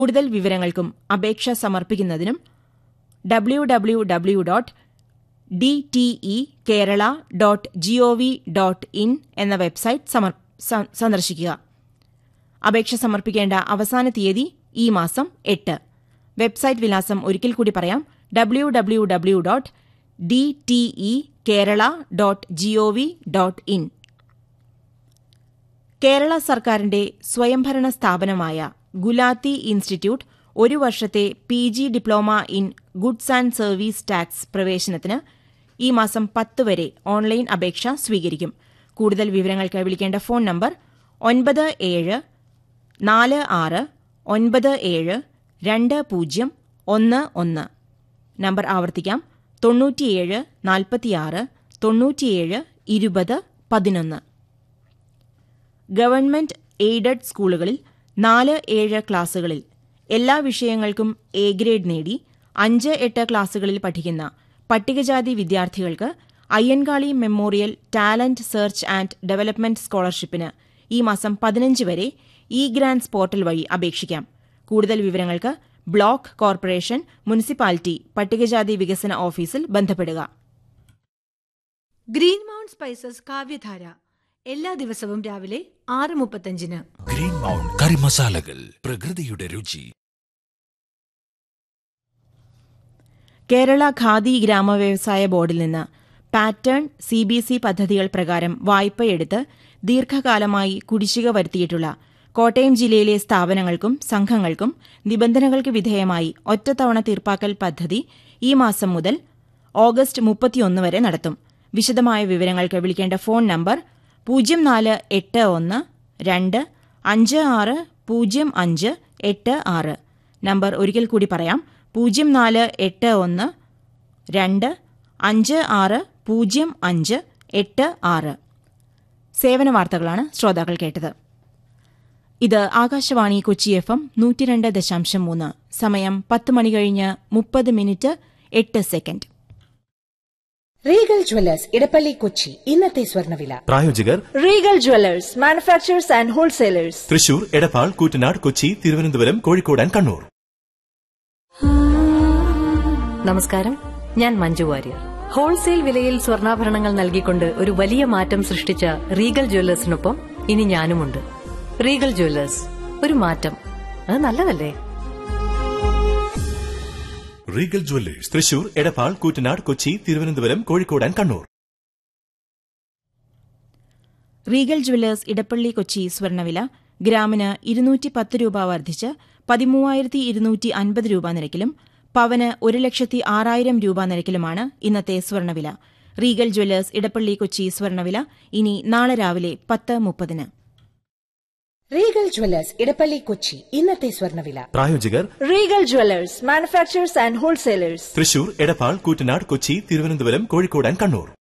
കൂടുതൽ വിവരങ്ങൾക്കും അപേക്ഷ സമർപ്പിക്കുന്നതിനും W W W dot D T E Kerala dot G O V dot in എന്ന വെബ്സൈറ്റ് സമർ- സ- സന്ദർശിക്കുക അപേക്ഷ സമർപ്പിക്കേണ്ട അവസാന തീയതി ഈ മാസം എട്ട് വെബ്സൈറ്റ് വിലാസം ഒരിക്കൽ കൂടി പറയാം W W W dot D T E Kerala dot G O V dot in Kerala സർക്കാരിന്റെ സ്വയംഭരണ സ്ഥാപനമായ ഗുലാത്തി ഇൻസ്റ്റിറ്റ്യൂട്ട് ഒരു വർഷത്തെ P G diploma in goods and service tax പ്രവേശനത്തിന് ഈ മാസം പത്ത് വരെ ഓൺലൈൻ അപേക്ഷ സ്വീകരിക്കും കൂടുതൽ വിവരങ്ങൾക്ക് വിളിക്കേണ്ട ഫോൺ നമ്പർ ഒൻപത് ഏഴ് നാല് ആറ് ഒൻപത് ഏഴ് രണ്ട് പൂജ്യം ഒന്ന് ഒന്ന് നമ്പർ ആവർത്തിക്കാം തൊണ്ണൂറ്റിയേഴ് നാൽപ്പത്തിയാറ് തൊണ്ണൂറ്റിയേഴ് ഇരുപത് പതിനൊന്ന് ഗവൺമെന്റ് എയ്ഡഡ് സ്കൂളുകളിൽ നാല് ഏഴ് ക്ലാസുകളിൽ എല്ലാ വിഷയങ്ങൾക്കും എ ഗ്രേഡ് നേടി അഞ്ച് എട്ട് ക്ലാസുകളിൽ പഠിക്കുന്ന പട്ടികജാതി വിദ്യാർത്ഥികൾക്ക് Ayyankali memorial talent search and development സ്കോളർഷിപ്പിന് ഈ മാസം പതിനഞ്ച് വരെ ഇ ഗ്രാൻസ് പോർട്ടൽ വഴി അപേക്ഷിക്കാം കൂടുതൽ വിവരങ്ങൾക്ക് ബ്ലോക്ക് കോർപ്പറേഷൻ മുനിസിപ്പാലിറ്റി പട്ടികജാതി വികസന ഓഫീസിൽ ബന്ധപ്പെടുക ഗ്രീൻ മൗണ്ട് സ്പൈസസ് കാവ്യധാര എല്ലാ ദിവസവും രാവിലെ ആറ് മുപ്പത്തഞ്ചിന് ഗ്രീൻ മൗണ്ട് കറി മസാലകൾ പ്രകൃതിയുടെ രുചി കേരള ഖാദി ഗ്രാമവ്യവസായ ബോർഡിൽ നിന്ന് പാറ്റേൺ സി ബി സി പദ്ധതികൾ പ്രകാരം വായ്പയെടുത്ത് ദീർഘകാലമായി കുടിശ്ശിക വരുത്തിയിട്ടുള്ള കോട്ടയം ജില്ലയിലെ സ്ഥാപനങ്ങൾക്കും സംഘങ്ങൾക്കും നിബന്ധനകൾക്ക് വിധേയമായി ഒറ്റത്തവണ തീർപ്പാക്കൽ പദ്ധതി ഈ മാസം മുതൽ ഓഗസ്റ്റ് മുപ്പത്തിയൊന്ന് വരെ നടത്തും വിശദമായ വിവരങ്ങൾക്ക് വിളിക്കേണ്ട ഫോൺ നമ്പർ പൂജ്യം നാല് എട്ട് ഒന്ന് രണ്ട് അഞ്ച് ആറ് പൂജ്യം അഞ്ച് എട്ട് ആറ് നമ്പർ ഒരിക്കൽ കൂടി പറയാം പൂജ്യം നാല് എട്ട് ഒന്ന് രണ്ട് അഞ്ച് ആറ് പൂജ്യം അഞ്ച് എട്ട് ആറ് സേവന വാർത്തകളാണ് ശ്രോതാക്കൾ കേട്ടത് ഇത് ആകാശവാണി കൊച്ചി എഫ് എം നൂറ്റിരണ്ട് ദശാംശം മൂന്ന് സമയം പത്ത് മണി കഴിഞ്ഞ് മുപ്പത് മിനിറ്റ് എട്ട് second Regal Jewellers Edappally Kochi ഇന്നത്തെ സ്വർണ്ണവില പ്രായോജകർ Regal Jewellers manufacturers and wholesalers Thrissur Edappal Koottanad Kochi Thiruvananthapuram Kozhikode and Kannur നമസ്കാരം ഞാൻ മഞ്ജു വാര്യർ ഹോൾസെയിൽ വിലയിൽ സ്വർണ്ണാഭരണങ്ങൾ നൽകിക്കൊണ്ട് ഒരു വലിയ മാറ്റം സൃഷ്ടിച്ച റീഗൽ ജ്വല്ലേഴ്സിനൊപ്പം ഇനി ഞാനുമുണ്ട് റീഗൽ ജ്വല്ലേഴ്സ് ഒരു മാറ്റം അത് നല്ലതല്ലേ Regal Jewellers Thrissur Edappal Koottanad Kochi Thiruvananthapuram Kozhikode and Kannur Regal Jewellers Edappally Kochi സ്വർണ്ണവില ഗ്രാമിന് ഇരുന്നൂറ്റി പത്ത് രൂപ വർദ്ധിച്ച് പതിമൂവായിരത്തി ഇരുന്നൂറ്റി അൻപത് രൂപ നിരക്കിലും പവന് ഒരു ലക്ഷത്തി ആറായിരം രൂപ നിരക്കിലുമാണ് ഇന്നത്തെ സ്വർണ്ണവില റീഗൽ ജ്വല്ലേഴ്സ് ഇടപ്പള്ളി കൊച്ചി സ്വർണ്ണവില ഇനി നാളെ രാവിലെ പത്ത് മുപ്പതിന് റീഗൽ ജ്വല്ലേഴ്സ് ഇടപ്പള്ളി കൊച്ചി ഇന്നത്തെ സ്വർണ്ണവില പ്രായോജകർ Regal Jewellers manufacturers and wholesalers Thrissur Edappal Koottanad Kochi Thiruvananthapuram Kozhikode and Kannur